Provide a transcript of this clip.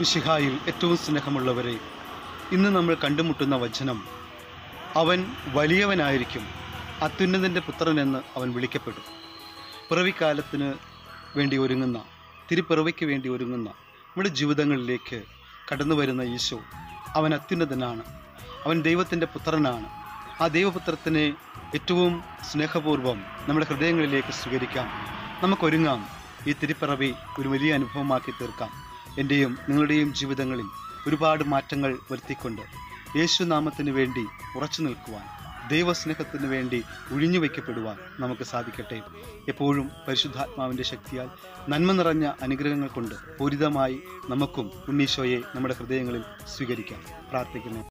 മിശിഹായിൽ ഏറ്റവും സ്നേഹമുള്ളവരെ ഇന്ന് നമ്മൾ കണ്ടുമുട്ടുന്ന വചനം അവൻ വലിയവനായിരിക്കും അത്യുന്നതൻ്റെ പുത്രനെന്ന് അവൻ വിളിക്കപ്പെടും പിറവിക്കാലത്തിന് വേണ്ടി ഒരുങ്ങുന്ന തിരുപ്പിറവിക്ക് വേണ്ടി ഒരുങ്ങുന്ന നമ്മുടെ ജീവിതങ്ങളിലേക്ക് കടന്നു വരുന്ന ഈശോ അവൻ അത്യുന്നതനാണ് അവൻ ദൈവത്തിൻ്റെ പുത്രനാണ് ആ ദൈവപുത്രത്തിനെ ഏറ്റവും സ്നേഹപൂർവ്വം നമ്മുടെ ഹൃദയങ്ങളിലേക്ക് സ്വീകരിക്കാം നമുക്കൊരുങ്ങാം ഈ തിരുപ്പിറവി ഒരു വലിയ അനുഭവമാക്കി തീർക്കാം എൻ്റെയും നിങ്ങളുടെയും ജീവിതങ്ങളിൽ ഒരുപാട് മാറ്റങ്ങൾ വരുത്തിക്കൊണ്ട് യേശുനാമത്തിന് വേണ്ടി ഉറച്ചു നിൽക്കുവാൻ ദൈവസ്നേഹത്തിന് വേണ്ടി ഒഴിഞ്ഞു വയ്ക്കപ്പെടുവാൻ നമുക്ക് സാധിക്കട്ടെ എപ്പോഴും പരിശുദ്ധാത്മാവിൻ്റെ ശക്തിയാൽ നന്മ നിറഞ്ഞ അനുഗ്രഹങ്ങൾ കൊണ്ട് പൂരിതമായി നമുക്കും ഉണ്ണീശോയെ നമ്മുടെ ഹൃദയങ്ങളിൽ സ്വീകരിക്കാം പ്രാർത്ഥിക്കുന്നു